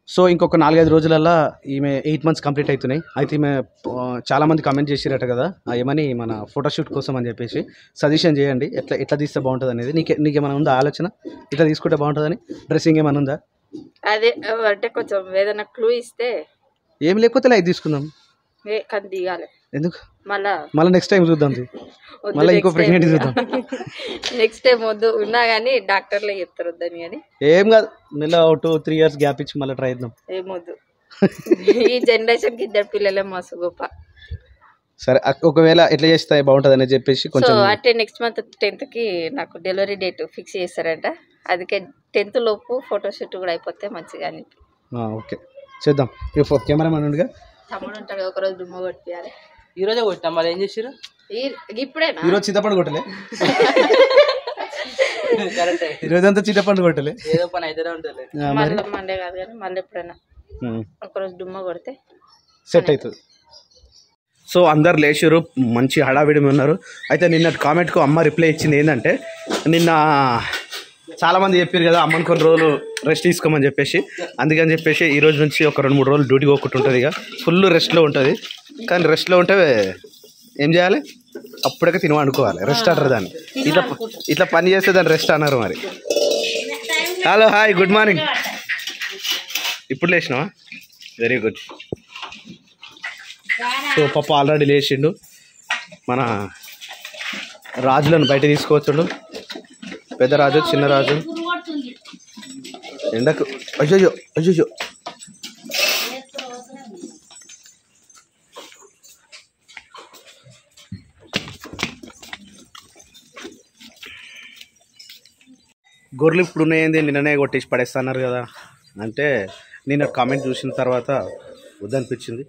So ఇంకొక నాలుగైదు రోజులల్లో ఈమె ఎయిట్ మంత్స్ కంప్లీట్ అవుతున్నాయి అయితే ఈమె ఆ, చాలా మంది కమెంట్ చేసిరట కదా ఆ, ఏమని మన ఫోటోషూట్ కోసం అని చెప్పేసి సజెషన్ చేయండి ఎట్లా ఎట్లా తీస్తే బాగుంటుంది అనేది నీకే నీకేమైనా ఉందా ఆలోచన ఇట్లా తీసుకుంటే బాగుంటుందని డ్రెస్సింగ్ ఏమైనా ఉందా అదే అంటే కొంచెం ఏదైనా క్లూ ఇస్తే ఏం లేకపోతే లైట్ తీసుకుందాం ఏ కానీ దిగాలి ఎందుకు మళ్ళా మళ్ళీ నెక్స్ట్ టైం చూద్దాం తీ. మళ్ళీ ఇంకో ప్రెగ్నెంట్ చూద్దాం నెక్స్ట్ టైం వద్దు ఉన్నా కానీ డాక్టర్లే చెప్తారు వద్దని కానీ ఏం కాదు మెల్ల ఒక టూ త్రీ ఇయర్స్ గ్యాప్ ఇచ్చి మళ్ళీ ట్రై చేద్దాం ఏమొద్దు ఈ జనరేషన్ కి ఇద్దరు పిల్లలే మస్తు గొప్ప సరే అక్- ఒకవేళ ఎట్లా చేస్తే బాగుంటుంది అని చెప్పేసి సో కొంచెం అంటే నెక్స్ట్ మంత్ టెన్త్ కి నాకు డెలివరీ డేట్ ఫిక్స్ చేస్తారంట అందుకే టెన్త్ లోపు ఫోటోషూట్ కూడా అయిపోతే మంచిగా అని ఆ, ఓకే చేద్దాం ఇప్పుడు కెమెరామెన్ ఉండగా తమ్ముడు ఉంటాడు ఒకరోజు దుమ్మ కొట్టియాలి ఈ రోజే కొట్టాం మరి ఏం చేసిరు ఈ- ఇప్పుడేనా ఈరోజు చింతపండు కొట్టలే కరెక్టే ఈరోజు అంతా చింతపండు కొట్టలే ఏదో పని అయితేనే ఉంటుంది ఆ, మరి మళ్ళీ మండే కాదు కానీ మళ్ళీ ఎప్పుడైనా ఒకరోజు దుమ్మ కొడితే సెట్ అవుతుంది సో అందరు లేచారు మంచి హడావిడి ఉన్నారు అయితే నిన్న కామెంట్కు అమ్మ రిప్లై ఇచ్చింది ఏంటంటే నిన్న చాలామంది చెప్పారు కదా అమ్మని కొన్ని రోజులు రెస్ట్ తీసుకోమని చెప్పేసి అందుకని చెప్పేసి ఈ రోజు నుంచి ఒక రెండు మూడు రోజులు డ్యూటీ పోకుండా ఉంటుంది ఇక ఫుల్ రెస్ట్లో ఉంటుంది కానీ రెస్ట్లో ఉంటే ఏం చేయాలి అప్పటికే తినవ అనుకోవాలి రెస్ట్ అంటారు దాన్ని ఇట్లా ఇట్లా పని చేస్తే దాన్ని రెస్ట్ అన్నారు మరి హలో హాయ్ గుడ్ మార్నింగ్ ఇప్పుడు లేచినావా వెరీ గుడ్ సో పప్ప ఆల్రెడీ లేచిండు మన రాజులను బయట తీసుకోవచ్చుండు పెద్ద రాజు చిన్న రాజు ఎండకు అయ్యో అయ్యో గొర్రెలు ఇప్పుడు ఉన్నాయండి నిన్ననే కొట్టేసి పడేస్తున్నారు కదా అంటే నేను కామెంట్ చూసిన తర్వాత వద్దనిపించింది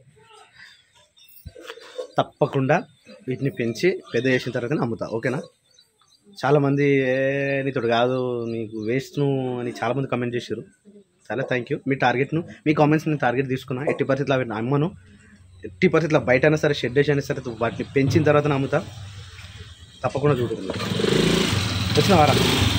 తప్పకుండా వీటిని పెంచి పెద్ద చేసిన తర్వాత అమ్ముతా ఓకేనా చాలామంది "ఏ, నీతోడు కాదు నీకు వేస్ట్ను అని చాలామంది కమెంట్ చేశారు చాలా థ్యాంక్ యూ మీ టార్గెట్ను మీ కామెంట్స్ నేను టార్గెట్ తీసుకున్నా ఎట్టి పరిస్థితుల్లో వీటిని అమ్మను ఎట్టి పరిస్థితుల్లో బయట అయినా సరే షెడ్ వేసి అయినా సరే వాటిని పెంచిన తర్వాత అమ్ముతా తప్పకుండా చూడుతుంది వచ్చిన వారా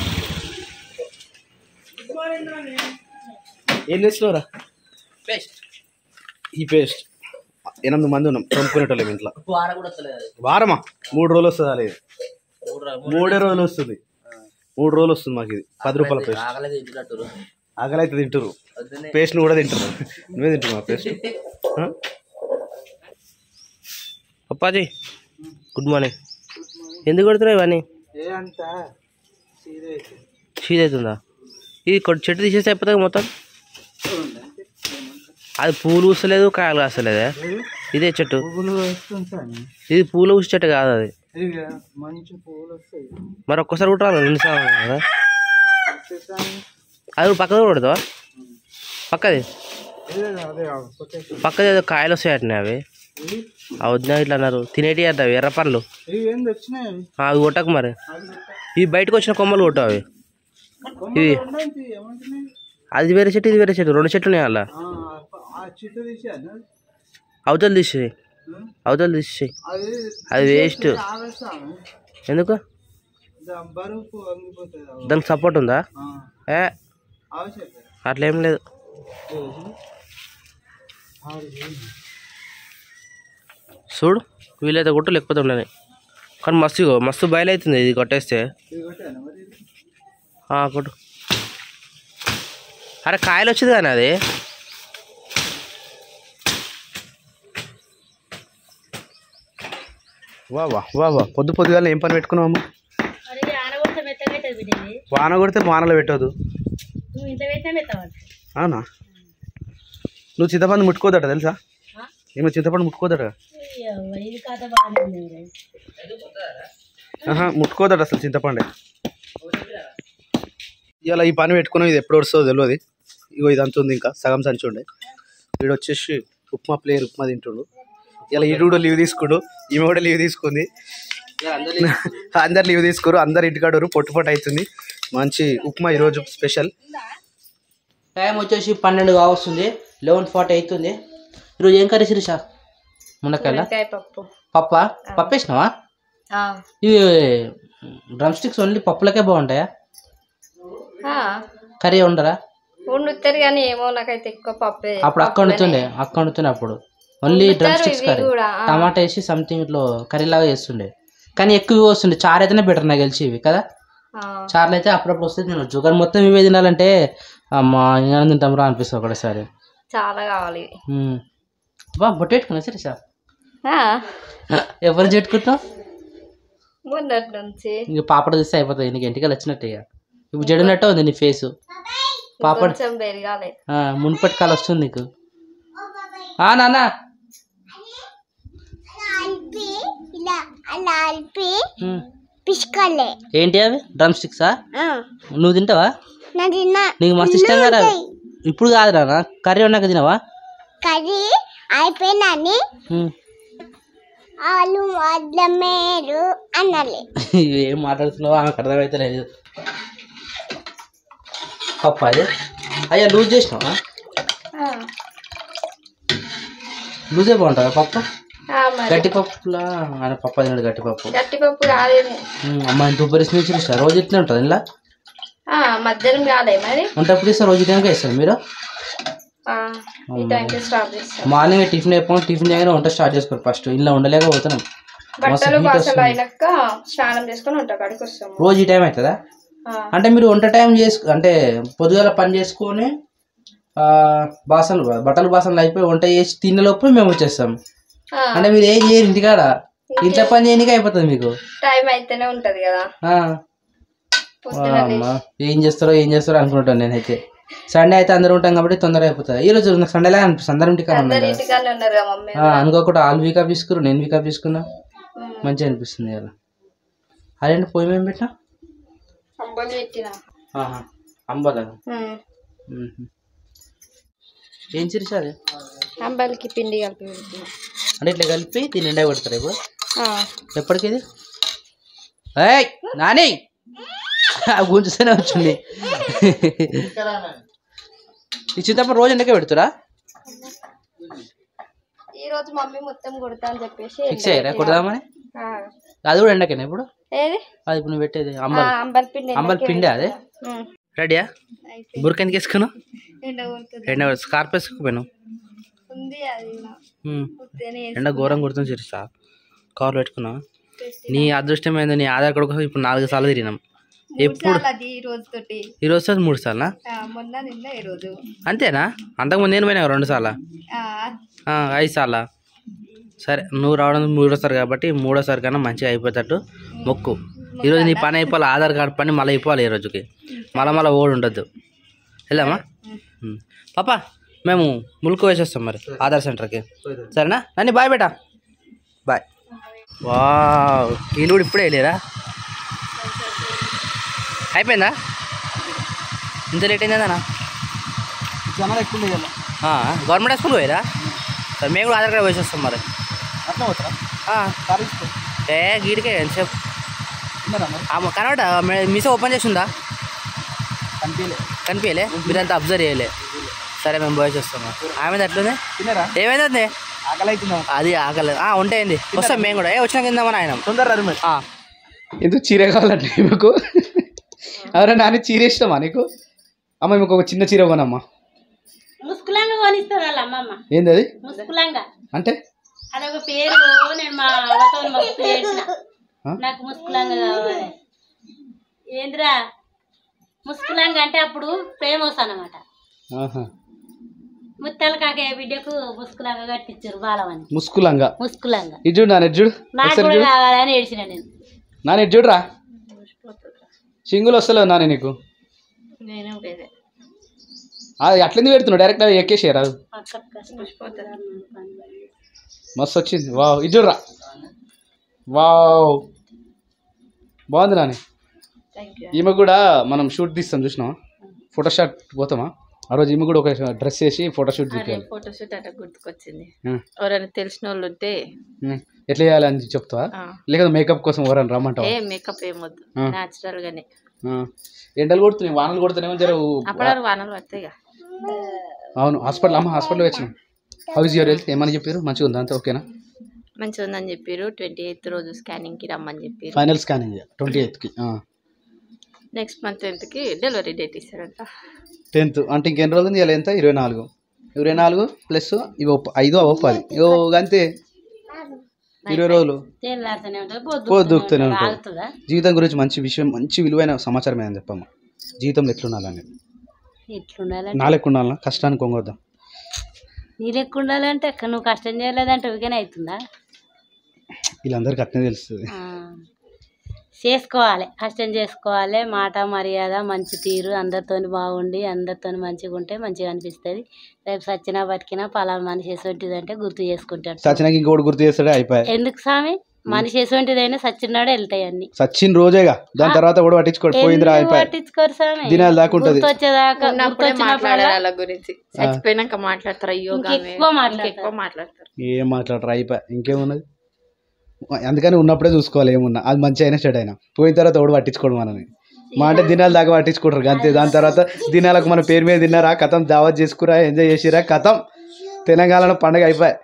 ఏం చేస్తున్నావురా బెస్ట్ ఈ పేస్ట్ ఎనిమిది మంది ఉన్నాం కొనుక్కునేటోళ్ళం ఇంట్లో వార కూడా వస్తలేదు అది వారమా మూడు రోజులు వస్తుంది అది మూడు రా- మూడే రోజులు వస్తుంది మూడు రోజులు వస్తుంది మాకు ఇది పది రూపాయల పేస్ట్ ఆకలేదు ఇంటికట్టురు ఆకలి అయితే తింటారు వద్దునే పేస్ట్ని కూడా తింటారు నువ్వే తింటున్నావు పేస్ట్ పప్పాజీ గుడ్ మార్నింగ్ ఎందుకు కొడుతున్నావు ఇవన్నీ షీజ్ అవుతుందా ఇది కొ- చెట్టు తీసేస్తే అయిపోతుంది మొత్తం అది పూలు పూసలేదు కాయలు కాస్తలేదే ఇదే చెట్టు ఇది పూలు పూసే చెట్టు కాదు అది మరి ఒక్కసారి కుట్టాలి రెండు సార్లు కదా అది కూడా పక్కన కొడతావా పక్కది పక్కది ఏదో కాయలు వస్తాయటనే అవి అవి వద్దా ఇట్లా అన్నారు తినేటి అవి ఎర్ర పండ్లు ఆ, అవి కొట్టకు మరి ఇవి బయటకు వచ్చిన కొమ్మలు కొట్టు అవి ఇవి అది వేరే చెట్టు ఇది వేరే చెట్టు రెండు చెట్లు ఉన్నాయి అలా అవతల తీసేయి అవతల తీసేయి అది వేస్ట్ ఎందుకు దానికి సపోర్ట్ ఉందా ఏ అట్లా ఏం లేదు చూడు వీలైతే కొట్టు లేకపోతే ఉండని కానీ మస్తు ఇగో, మస్తు బయలవుతుంది ఇది కొట్టేస్తే ఆ, కొట్టు అరే కాయలు వచ్చింది కానీ అది వా వా వా వా పొద్దు పొద్దుగాల ఏం పని పెట్టుకున్నావు అమ్మ వాన కొడితే వానలో పెట్టదు అవునా నువ్వు చింతపండు ముట్టుకోదట తెలుసా ఏమో చింతపండు ముట్టుకోదట ఆహా ముట్టుకోదట అసలు చింతపండే ఇలా ఈ పని పెట్టుకున్నాం ఇది ఎప్పుడు వస్తుందో తెలియదు ఇగో ఇది అంత ఉంది ఇంకా సగం సంచి ఉండే వీడు వచ్చేసి ఉప్మా ప్లేయర్ ఉప్మా తింటుండు ఇలా ఈడు కూడా లీవ్ తీసుకుండు ఈమె కూడా లీవ్ తీసుకుంది అందరు లీవ్ తీసుకోరు అందరు ఇంటికాడరు పొట్టు పొట్టు అవుతుంది మంచి ఉప్మా ఈరోజు స్పెషల్ టైం వచ్చేసి పన్నెండు కావస్తుంది లెవెన్ ఫార్టీ అవుతుంది ఈరోజు ఏం కర్రీ శిరీష మునక్కాయల వంకాయ పప్పు పప్ప పప్పు వేసినావా ఆ. ఇవి డ్రమ్ స్టిక్స్ ఓన్లీ పప్పులకే బాగుంటాయా ఆ. కర్రీ ఉండరా వండుతారు కానీ ఏమో నాకైతే ఎక్కువ పప్పే అప్పుడు అక్క వండుతుండే అక్క వండుతుండే అప్పుడు ఓన్లీ డ్రమ్ స్టిక్స్ ఇవి కర్రీ కూడా, ఆ. టమాటా వేసి సంథింగ్ ఇట్లా కర్రీ లాగా చేస్తుండే కానీ ఎక్కువ వస్తుండే చారు అయితేనే బెటర్ నాకు తెలిసి ఇవి కదా ఆ, చార్లు అయితే అప్పుడప్పుడు వస్తే తినొచ్చు కానీ మొత్తం ఇవే తినాలంటే అమ్మా ఇంకా తింటాం రా అనిపిస్తుంది ఒకటేసారి చాలా కావాలి ఇవి. ఉమ్. బా బొట్టెట్టుకున్నా సరే సార్ ఆ, ఎవరు చెట్టుకుంటావు మొన్నటి నుంచి ఇంక పాపడ తీస్తే అయిపోతుంది నీకు ఇంటికి వచ్చినట్టే ఇక ఇప్పుడు జడినట్టే ఉంది నీ ఫేసు పాపడ్ కొంచెం పెరగాలి ఆ, మునుపటి కాలు వస్తుంది నీకు ఆ నాన్న ఇలా అలా అల్పి ఉమ్. పిసుకాలే ఏంటి అవి డ్రమ్ స్టిక్సా నువ్వు తింటావా నా తిన్న నీకు మస్తు ఇష్టం కదా ఇప్పుడు కాదు నాన్న కర్రీ ఉన్నాక తినవా కర్రీ అయిపోయినని ఉమ్. వాళ్ళు వద్దమేరు అనాలి ఏం మాట్లాడుతున్నావో ఆమెకు అర్థమైతే లేదు పప్పు అది అయ్యా లూజ్ చేసినావా లూజే బాగుంటుందా పప్పు ఆ, మరి గట్టి పప్పులా ఆయన పప్పు తిన్నాడు గట్టి పప్పు గట్టిపప్పు కాదేమో ఉమ్, అమ్మ ఇంత ఉబ్బరిసి ఇస్తారు రోజు ఇట్లా ఉంటుంది ఇలా ఆ, మధ్యాహ్నం కాలే మరి వంట ఎప్పుడు ఇస్తారు రోజు టైంకి ఇస్తారు మీరు ఆ, ఈ టైంకి స్టార్ట్ చేస్తాం మార్నింగ్ టిఫిన్ అయిపోయి టిఫిన్ చేయగానే వంట స్టార్ట్ చేసుకోరు ఫస్ట్ ఇంట్లో ఉండలేకపోతున్నాం బట్టలు heat బాసలు వస్తుంది. అయినాక స్నానం చేసుకొని ఉంటా కాడికి వస్తాము రోజు ఈ టైం అవుతుందా ఆ, అంటే మీరు వంట టైం చేసుకు అంటే పొద్దుగాల పని చేసుకొని ఆ, బాసనలు బట్టలు బాసనలు అయిపోయి వంట చేసి తిన్నలోపు మేము వచ్చేస్తాం ఆ, అంటే మీరు ఏం చేయరు ఇంటికాడ ఇంట్లో పని చేయడానికి అయిపోతుంది మీకు టైం అయితేనే ఉంటది కదా ఆ, పొద్దున అమ్మా, ఏం చేస్తారో ఏం చేస్తారో అనుకుంటాను నేనైతే సండే అయితే అందరూ ఉంటాం కాబట్టి తొందరగా అయిపోతుంది ఈ రోజు నాకు సండేలా అనిపిస్తుంది అందరం ఇంటికాడ ఉన్నాం అందరు కదా ఇంటికానే ఉన్నారు కదా మమ్మీ ఆ, అనుకోకుండా ఆల్ వీకప్ తీసుకురు నేను వీకప్ తీసుకున్నా ఉమ్. మంచిగా అనిపిస్తుంది కదా అదేంటి పోయి మేము పెట్టినా అంబలు పెట్టిన అంబదా ఉమ్. ఏం చిరిసా అది అంబలికి పిండి కలిపి పెట్టిన అంటే ఇట్లా కలిపి దీని నిండా పెడతారు ఇప్పుడు ఆ, ఎప్పటికి ఇది ఏయ్ నాని గుంజుతూనే వచ్చింది ఈ చింతపండు రోజు ఎండకే పెడుతురా ఈ రోజు మమ్మీ మొత్తం కొడతా అని చెప్పేసి ఫిక్స్ అయ్యారా కొడదామని ఆ, అది కూడా ఎండకేనా ఇప్పుడు ఏది అది ఇప్పుడు నువ్వు పెట్టేది ఆ, అంబల్ అంబలి పిండి అంబల్ ఎండకే పిండి అదే ఉమ్. రెడీయా అయిపోయింది. బురక ఎందుకు వేసుకున్నావు ఎండ కొడుతుంది ఎండ స్కార్ప్ వేసుకుపోయాను ఉంది అది కూడా. ఉమ్. ఉత్తేనే ఎండ ఘోరం కొడుతుంది చిరుసా కవర్లు పెట్టుకున్నా నీ అదృష్టం ఏందో నీ ఆధార్ కార్డు కోసం ఇప్పుడు నాలుగు సార్లు తిరిగినాం ఎప్పుడు వేసుకుంటా. అది ఈ రోజు తోటి ఈ రోజు సార్ మూడు సార్లా ఆ, మొన్న నిన్న ఈ రోజు అంతేనా అంతకుముందు నేను పోయినా రెండు సార్లా ఆ, ఆ, ఐదు సార్లా సరే నువ్వు రావడం మూడోసారి కాబట్టి మూడోసారి కన్నా మంచిగా అయిపోయేటట్టు మొక్కు ఈరోజు నీ పని అయిపోవాలి ఆధార్ కార్డు పని మళ్ళీ అయిపోవాలి ఈ రోజుకి మళ్ళీ మళ్ళీ ఓడి ఉండొద్దు వెళ్దామా ఉమ్. పాప మేము ములుకు వేసేస్తాం మరి ఆధార్ సెంటర్కి సరేనా నన్ను బాయ్ బేటా బాయ్ వా వీళ్ళు కూడా ఇప్పుడే వెళ్ళారా అయిపోయిందా ఇంత లేట్ అయిందా జనాలు ఎక్కువ లేదు గవర్నమెంట్ స్కూల్ పోయిరా సరే మేము కూడా ఆధార్ కార్డు వేసేస్తాం మరి అట్లా పోతారా ఆ, కారు తీసుకో ఏ గీడికే ఎంతసేపు తిన్నారా మరి ఆ, కనబడ మీసో ఓపెన్ చేసిందా కనిపించలే కనిపించలే మీరంతా అబ్జర్వ్ చేయలే సరే మేము పోయేసి వస్తాము ఆమె అట్లుంది తిన్నారా ఏమైంది ఆకలి అవుతుందా అది ఆకలి ఆ, ఉంటాయండి వస్తాం మేము కూడా ఏ వచ్చినా కిందామని ఆయన తొందర రండి మరి ఎందుకు చీర కావాలంటే మీకు ఎవరైనా నాని చీర ఇష్టమా నీకు అమ్మ మీకు ఒక చిన్న చీర కొనమ్మా ముస్కులంగా కొనిస్తారు వాళ్ళ అమ్మమ్మ ఏంది అది ముస్కులంగా అంటే అదొక పేరు నేను మా అవ్వతో మస్తు చేసిన ఆ? నాకు ముస్కులంగా కావాలి ఏంద్రా ముస్కులంగా అంటే అప్పుడు ఫేమస్ అన్నమాట ఆహా. ముత్తాల కాకయ్య బిడ్డకు ముస్కులంగా కట్టించారు బాలమని ముస్కులంగా ముస్కులంగా ఇటు చూడు నాన్న ఇటు చూడు నాకు ఒకసారి కూడా చూడు కావాలని ఏడిచిన నేను నాన్న ఇటు చూడురా సింగులు వస్తలేవు నాని నీకు నేను పోయేదే అది అట్లెందుకు పెడుతున్నావు డైరెక్ట్ ఎక్కేసారు అది మస్తు వచ్చింది వావ్ ఇది చూడరా వావ్ బాగుంది నాని థ్యాంక్ యూ ఈమె కూడా మనం షూట్ తీస్తాం చూసినావా ఫోటో షాట్ పోతామా ఆ రోజు ఈమె కూడా ఒక డ్రెస్ వేసి ఫోటో షూట్ అరే తీయాలి ఫోటోషూట్ అంటే గుర్తుకొచ్చింది ఆ. ఎవరైనా తెలిసిన వాళ్ళు ఉంటే ఎట్లా చేయాలి అని చెప్తావా ఆ, లేకపోతే మేకప్ కోసం ఎవరైనా రమ్మంటావా ఏ మేకప్ ఏం వద్దు ఆ. న్యాచురల్ గానే ఆ. ఎండలు కొడుతున్నాయి వానలు కొడుతున్నాయి జర అప్పుడు వానలు పడతాయి ఇక అవును హాస్పిటల్ అమ్మ హాస్పిటల్ వచ్చినాం హౌస్ యువర్ హెల్త్ ఏమని చెప్పారు మంచిగా ఉందా అంతా ఓకేనా మంచిగా ఉందని చెప్పారు ట్వంటీ ఎయిత్ రోజు స్కానింగ్ కి రమ్మని చెప్పారు ఫైనల్ స్కానింగ్ ట్వంటీ ఎయిత్కి నెక్స్ట్ మంత్ టెన్త్ కి డెలివరీ డేట్ ఇస్తారంట టెన్త్ అంటే ఇంకెన్ని రోజులు ఉంది ఇలా ఎంత ఇరవై నాలుగు ఇరవై నాలుగు ప్లస్ ఇవి ఒక ఐదు అవ పది ఇగో అంతే ఇరవై రోజులు తెల్లారుతూనే ఉంటుంది పొద్దు పొద్దు దూకుతూనే ఉంటుంది. ఆగుతుందా జీవితం గురించి మంచి విషయం మంచి విలువైన సమాచారం ఏదని చెప్పమ్మా జీవితంలో ఎట్లుండాలని ఎట్లుండాలంటే నా లెక్క ఉండాలన్నా కష్టానికి కొంగొద్దాం నీ లెక్క ఉండాలంటే అక్క నువ్వు కష్టం చేయలేదంటే ఉరికనే అవుతుందా వీళ్ళందరికీ అట్నే తెలుస్తుంది ఆ. చేసుకోవాలి కష్టం చేసుకోవాలి మాట మర్యాద మంచి తీరు అందరితోని బాగుండి అందరితోని మంచిగా ఉంటే మంచిగా అనిపిస్తుంది రేపు సచ్చినా బతికినా పలానా మనిషి ఎసొంటిదంటే గుర్తు చేసుకుంటాడు సచినాకి ఇంకోటి గుర్తు చేస్తాడే అయిపోయాయి ఎందుకు స్వామి మనిషి ఎసొంటిదైనా సచ్చినాడే వెళ్తాయి అన్ని సచిన్ రోజేగా దాని తర్వాత కూడా పట్టించుకోడు పోయిందిరా ఎందుకు అయిపోయి పట్టించుకోరు స్వామి దినాలు దాకా ఉంటది. గుర్తొచ్చేదాకా ఉన్నప్పుడే గుర్తొచ్చినప్పుడల్లా మాట్లాడాలి వాళ్ళ గురించి చచ్చిపోయినాక మాట్లాడతారు అయ్యో ఇంక గామె. ఎక్కువ మాట్లాడతారు. ఇంక ఎక్కువ మాట్లాడతారు ఏం మాట్లాడరు అయిపోయి ఇంకేమున్నది అందుకని ఉన్నప్పుడే చూసుకోవాలి ఏమున్నా అది మంచి అయినా చెడు అయినా పోయిన తర్వాత ఎవడు పట్టించుకోడు మనని మా అంటే దినాలు దాకా పట్టించుకుంటారు అంతే దాని తర్వాత దినాలకు మన పేరు మీద తిన్నారా కథం దావత్ చేసుకురా ఎంజాయ్ చేసిరా కథం తెలంగాణలో పండగ అయిపోయి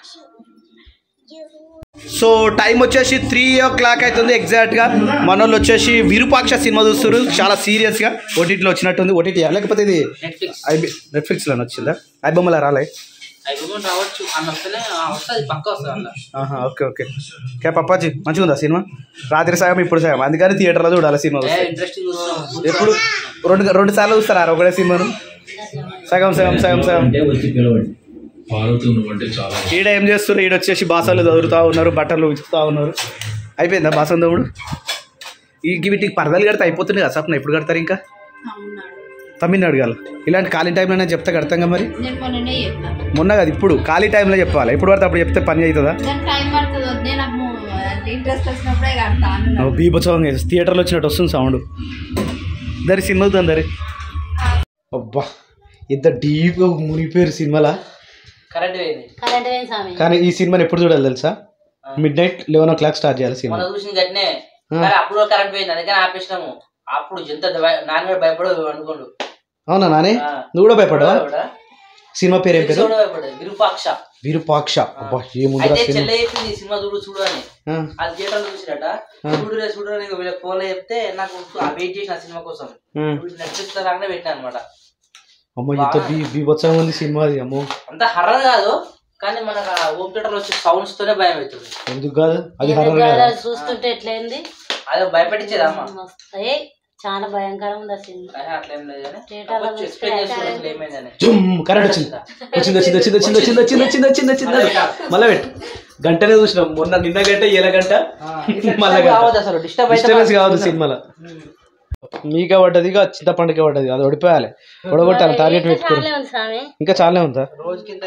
సో టైం వచ్చేసి త్రీ ఓ క్లాక్ అవుతుంది ఎగ్జాక్ట్గా మన వాళ్ళు వచ్చేసి విరూపాక్ష సినిమా చూస్తారు చాలా సీరియస్గా ఓటీటీలో వచ్చినట్టుంది ఓటీటీ లేకపోతే ఇది ఐబి నెట్ఫ్లిక్స్లో వచ్చిందా ఐబొమ్మలో రాలే రావచ్చు అన్న వస్తేనే వస్తుంది పక్క వస్తుంది అన్న ఆహా, ఓకే ఓకే కే పప్పాజీ మంచిగా ఉందా సినిమా రాత్రి సగం ఇప్పుడు సగం అందుకని థియేటర్లో చూడాలి సినిమా వస్తే. ఇంట్రెస్టింగ్ ఎప్పుడు రెండు రెండు సార్లు చూస్తారా ఒకటే సినిమాను సగం సగం సగం సగం అంటే వచ్చి పిలవండి పార్వతి నువ్వంటే చాలా ఈడ ఏం చేస్తారు ఈడ వచ్చేసి బాసాలు చదువుతూ ఉన్నారు బట్టలు ఉతుకుతూ ఉన్నారు అయిపోయిందా బాసం దమ్ముడు ఈ వీటికి పరదాలు కడితే అయిపోతుంది కదా సప్న ఎప్పుడు కడతారు ఇంకా తమిళనాడు కాదు ఇలాంటి ఖాళీ టైంలోనే చెప్తే కడతాం కదా మరి నేను మొన్ననే చెప్పిన మొన్న కాదు ఇప్పుడు ఖాళీ టైంలో చెప్పాలి ఎప్పుడు పడితే అప్పుడు చెప్తే పని అవుతుందా దానికి టైం పడుతుంది వద్దే నాకు ఇంట్రెస్ట్ వచ్చినప్పుడే కడతా అన్నాడు. బీభత్సవం థియేటర్లో వచ్చినట్టు వస్తుంది సౌండ్ దరి సినిమా అవుతుంది దరి అబ్బా ఇంత డీప్గా మునిగిపోయారు సినిమాలా కరెంట్ పోయింది కరెంట్ పోయింది స్వామి కానీ ఈ సినిమాని ఎప్పుడు చూడాలి తెలుసా midnight eleven o'clock start చేయాలి సినిమా మనం చూసిన గట్నే కానీ అప్పుడు కరెంట్ పోయింది అందుకని ఆపేసినాము అప్పుడు ఎంత భయ- నాన్నగారు భయపడు అనుకోండు అవునా నానే ఆ. నువ్వు కూడా భయపడ్డావా కూడా సినిమా పేరు ఏం పేరు కూడా భయపడదు విరూపాక్ష విరూపాక్ష అబ్బా ఏముందిరా అయితే సినిమా చెల్లె చెప్పింది ఈ సినిమా చూడు చూడు అని ఆ, అది థియేటర్ లో చూసిరట చూడు రే చూడు అని వీళ్ళ ఫోన్ లో చెప్తే నాకు వెయిట్ చేసిన ఆ సినిమా కోసం ఆ. నెట్ఫ్లిక్స్ లో రాగానే పెట్టినా అనమాట అమ్మో ఇంత బీ బీభత్సంగా ఉంది సినిమా అది అమ్మో అంత హర్రర్ కాదు కానీ మనకు ఆ హోమ్ థియేటర్ లో వచ్చే సౌండ్స్ తోనే భయం అవుతుంది ఎందుకు కాదు అది ఎందుకు హర్రర్ కాదు, కదా అది చూస్తుంటే ఎట్లయింది అదే భయపెట్టించేది అమ్మ మస్తు ఏ, చాలా భయంకరంగా ఉంది ఆ సినిమా అదే అట్లా ఏం లేదు కానీ థియేటర్ లో కొంచెం explain చేస్తున్నారు అసలు ఏమైందని జుమ్ కరెంట్ వచ్చింది వచ్చింది వచ్చింది వచ్చింది వచ్చింది వచ్చింది వచ్చింది వచ్చింది వచ్చింది వచ్చింది వచ్చింది మళ్ళీ పెట్టు గంటనే చూసినాం మొన్న నిన్న గంట ఏల గంట మళ్ళా కావద్దు గంట అసలు డిస్టర్బ్ అయితే డిస్టర్బెన్స్ కావద్దు సినిమాలో మీకే పడ్డది ఇక చింతపండుకే పడ్డది అది ఓడిపోయాలి ఓడగొట్టాలి టార్గెట్ పెట్టుకోరు చాలే ఉంది స్వామి ఇంకా చాలానే ఉందా రోజు కింద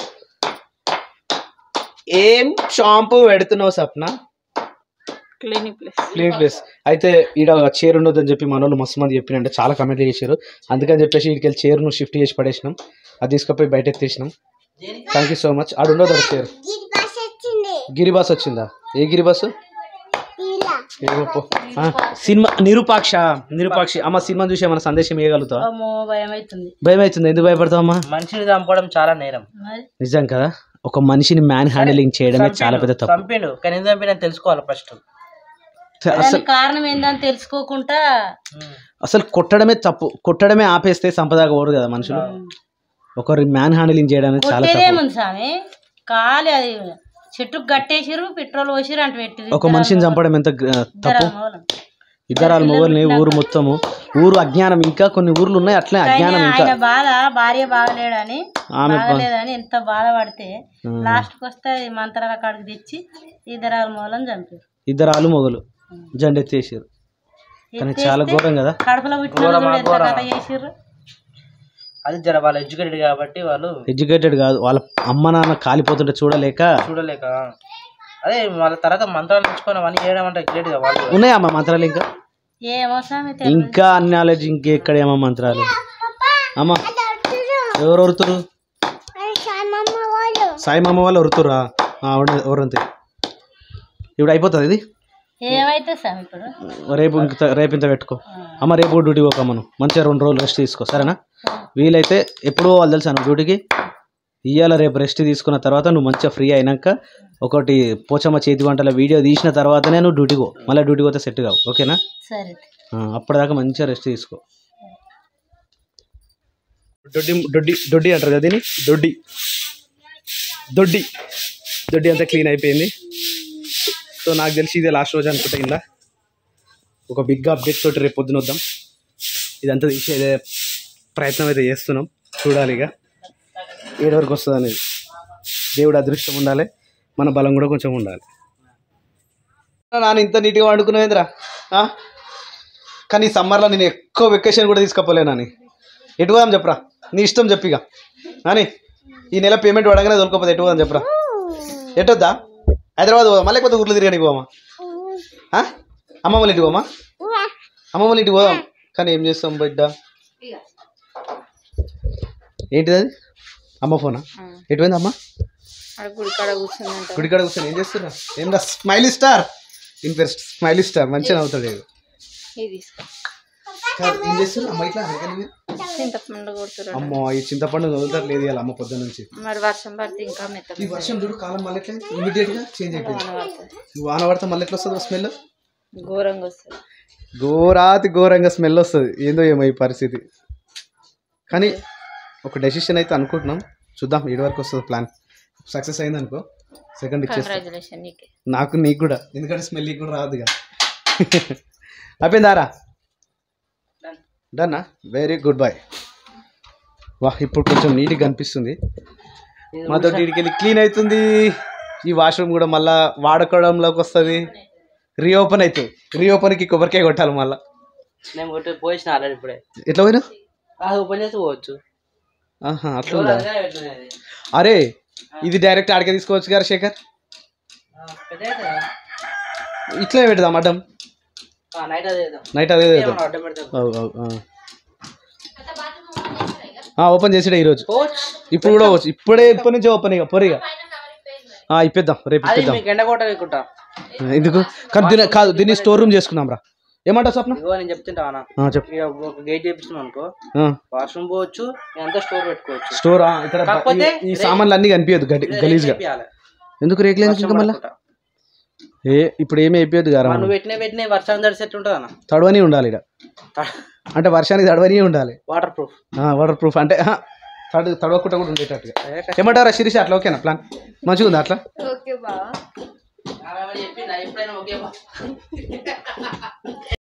ఏం షాంపూ పెడుతున్నావు Sapna clinic place clean place అయితే ఈడ చైర్ ఉండొద్దని చెప్పి మన వాళ్ళు మస్తు మంది చెప్పినంటే చాలా కమెంట్లు చేశారు అందుకని చెప్పేసి వీడికి వెళ్ళి చైర్ను షిఫ్ట్ చేసి పడేసినాం అది తీసుకుపోయి బయట ఎత్తేసినాం థ్యాంక్ యూ సో మచ్ ఆడు ఉండదు ఒక చైర్ గిరి బస్ వచ్చింది గిరి బస్ వచ్చిందా ఏ గిరి బస్సు ఇలా ఏమో పో. ఆ, సినిమా నిరుపాక్ష నిరుపాక్షి అమ్మ సినిమా చూసి ఏమైనా సందేశం ఇవ్వగలుగుతావా అమ్మో భయం అవుతుంది భయం అవుతుంది ఎందుకు భయపడతావు అమ్మా మనిషిని చంపడం చాలా నేరం మరి నిజం కదా ఒక మనిషిని మ్యాన్ హ్యాండిలింగ్ చేయడమే చాలా పెద్ద తప్పు చంపిండు కానీ ఎందుకు చంపిన తెలుసుకోవాలి ఫస్ట్ అసలు దానికి కారణం ఏందని తెలుసుకోకుండా అసలు కొట్టడమే తప్పు కొట్టడమే ఆపేస్తే సంపదాగా ఓడు కదా మనుషులు ఒకరి మ్యాన్ హ్యాండిలింగ్ చేయడం అనేది చాలా తప్పు కొట్టేదేముంది స్వామి కాలి అది చెట్టుకు కట్టేసిరు పెట్రోల్ పోసిరు అంటే పెట్టి ఒక మనిషిని చంపడం ఎంత గ- తప్పు ఇద్దరాలు మొగల్ని ఊరు మొత్తము ఊరు అజ్ఞానం ఇంకా కొన్ని ఊర్లు ఉన్నాయి అట్లే అజ్ఞానం ఇంకా ఆయన బాధ భార్య బాగలేడని ఆమె బా- బాగలేదని ఎంత బాధపడితే లాస్ట్కి వస్తే ఈ మంత్రాల కాడికి తెచ్చి ఇద్దరాల మూలం చంపారు ఇద్దరాలు మొగలు జెండెత్తేసారు కానీ చాలా ఘోరం కదా కడుపులో పుట్టిన వాళ్ళు చూడు ఎంత కథ చేసిర్రు అది జర వాళ్ళు ఎడ్యుకేటెడ్ కాబట్టి వాళ్ళు ఎడ్యుకేటెడ్ కాదు వాళ్ళ అమ్మ నాన్న కాలిపోతుంటే చూడలేక చూడలేక అదే వాళ్ళ తర్వాత మంత్రాలు నేర్చుకొని అవన్నీ చేయడం అంటే గ్రేట్ కదా వాళ్ళు ఉన్నాయా అమ్మ మంత్రాలు ఇంకా ఏమో స్వామి తెలియదు. ఇంకా అన్ని నాలెడ్జ్ ఇంకెక్కడ ఏమో మంత్రాలు అమ్మ ఎవరు ఒరుతురు సామమ్మ వాళ్ళు సాయి మామ వాళ్ళు ఒరుతురా ఎవరంతే ఇప్పుడు అయిపోతుంది ఇది ఏమైతే స్వామి ఇప్పుడు రేపు ఇంత రేపు ఇంత పెట్టుకో అమ్మ రేపు కూడా డ్యూటీ పోక మనం మంచిగా రెండు రోజులు రెస్ట్ తీసుకో సరేనా వీలైతే ఎప్పుడో వాళ్ళు తెలుసా నువ్వు డ్యూటీకి ఇవాళ రేపు రెస్ట్ తీసుకున్న తర్వాత నువ్వు మంచిగా ఫ్రీ అయినాక ఒకటి పోచమ్మ చేతి వంటల వీడియో తీసిన తర్వాతనే నువ్వు డ్యూటీకి పో మళ్ళీ డ్యూటీకి పోతే సెట్ కావు ఓకేనా సరే ఆ, అప్పటిదాకా మంచిగా రెస్ట్ తీసుకో దొడ్డి దొడ్డి దొడ్డి అంటారు కదా దీన్ని దొడ్డి దొడ్డి దొడ్డి అంతా క్లీన్ అయిపోయింది సో నాకు తెలిసి ఇదే లాస్ట్ రోజు అనుకుంటా ఇలా ఒక బిగ్ అప్డేట్ తోటి రేపు పొద్దున వద్దాం ఇదంతా తీసేదే ప్రయత్నం అయితే చేస్తున్నాం చూడాలి ఇక ఏడు వరకు వస్తుంది అనేది దేవుడు అదృష్టం ఉండాలి మన బలం కూడా కొంచెం ఉండాలి నాన్న ఇంత నీట్గా వండుకున్నావేంద్రా ఆ? కానీ ఈ సమ్మర్లో నేను ఎక్కువ వెకేషన్ కూడా తీసుకపోలే నాని ఎటు పోదాం చెప్పరా నీ ఇష్టం చెప్పిగా నాని ఈ నెల పేమెంట్ పడగానే దొరకపోతే ఎటు పోదాం చెప్పరా ఎటు వద్దా హైదరాబాద్ పోదాం మళ్ళీ లేకపోతే ఊర్లో తిరగడానికి పోమా అమ్మమ్మ వాళ్ళ ఇంటికి పోమా అమ్మమ్మ వాళ్ళ ఇంటికి పోదాం కానీ ఏం చేస్తాం బిడ్డ ఏంటిది అది అమ్మ ఫోనా ఎటు పోయింది అమ్మ ఆడ గుడి కాడ కూర్చుందంట గుడికాడ కూర్చొని ఏం చేస్తున్నా ఏం రా స్మైలీ స్టార్ ఇన్ పేరు స్మైలీ స్టార్ మంచిగా అవుతాడు వీడు. ఇది తీసుకో కాదు, ఏం చేస్తున్నా అమ్మ ఇట్లా అనగానే మీరు? చింతపండు కొడుతురు అమ్మో ఈ చింతపండు వదులుతారు లేదు ఇవాళ అమ్మ పొద్దున్న నుంచి మరి వర్షం పడితే ఇంకా మెత్త ఈ వర్షం చూడు కాలం మళ్ళీ ఎట్లా ఇమీడియట్ గా చేంజ్ అయిపోయింది పడుతుంది ఈ వాన పడితే మళ్ళీ ఎట్లా వస్తుంది స్మెల్ ఘోరంగా వస్తుంది ఘోరాతి ఘోరంగా స్మెల్ వస్తుంది ఏందో ఏమో ఈ పరిస్థితి కానీ ఒక డెసిషన్ అయితే అనుకుంటున్నాం చూద్దాం ఏడు వరకు వస్తుంది ప్లాన్ సక్సెస్ అయింది అనుకో సెకండ్ ఇచ్చేస్తాం కంగ్రాచులేషన్ నీకే నాకు నీకు కూడా ఎందుకంటే స్మెల్ నీకు కూడా రాదుగా అయిపోయిందారా డన్నా వెరీ గుడ్ బాయ్ వా ఇప్పుడు కొంచెం నీట్గా కనిపిస్తుంది మాతో వీడికి వెళ్ళి క్లీన్ అవుతుంది ఈ వాష్రూమ్ కూడా మళ్ళా వాడుకోవడంలోకి వస్తుంది రీఓపెన్ అవుతుంది రీఓపెన్కి కొబ్బరికాయ కొట్టాలి మళ్ళా నేను కొట్టి పోసిన ఆల్రెడీ ఇప్పుడే ఎట్లా పోయినా అది ఓపెన్ చేసి పోవచ్చు ఆహా అట్లా ఉందా అరే ఇది డైరెక్ట్ ఆడికే తీసుకోవచ్చు గారు శేఖర్ ఇట్లనే పెడదాం అడ్డం నైట్ అదే చేద్దాం. నైట్ అదే చేద్దాం ఏమన్నా అడ్డం పెడతాం అవు, అవు, ఆ. ఆ, ఓపెన్ చేసిడే ఈరోజు పోవచ్చు ఇప్పుడు కూడా వచ్చు ఇప్పుడే ఇప్పటి నుంచే ఓపెన్ ఇక పొరిగా ఆ, ఇప్పిద్దాం రేపు అది ఇప్పిద్దాం మీకు ఎండ కొట్ట అనుకుంటా ఎందుకు కానీ దీని కాదు దీన్ని స్టోర్ రూమ్ చేసుకుందాం రా ఏమంటావు స్వప్న ఇగో నేను చెప్తుంటా అన్న ఆ, చెప్పు ఇక ఒక గేట్ చేపిస్తున్నాం అనుకో ఆ, వాష్రూమ్ పోవచ్చు అంతా స్టోర్ పెట్టుకోవచ్చు స్టోర్ ఆ, ఇక్కడ బ- కాకపోతే ఈ- ఈ సామాన్లు అన్ని కనిపించదు గడి గలీజ్గా చేపియాలి. ఎందుకు రేకులేదు ఇంకా మళ్ళీ పడకుండా. ఏ ఇప్పుడు ఏమీ అయిపోద్ది కదా మనం పెట్టిన పెట్టిన వర్షం తడిసి ఎట్లుంటుంది అన్న తడవని ఉండాలి ఇక్కడ అంటే వర్షానికి తడవని ఉండాలి వాటర్ ప్రూఫ్ వాటర్ ప్రూఫ్ అంటే ఆ, తడు తడవకుండా కూడా ఉండేటట్టుగా ఏమంటారా శిరీష అట్లా ఓకేనా ప్లాన్ మంచిగా ఉందా అట్లా ఓకే బావా చెప్పిందా ఎప్పుడైనా ఓకే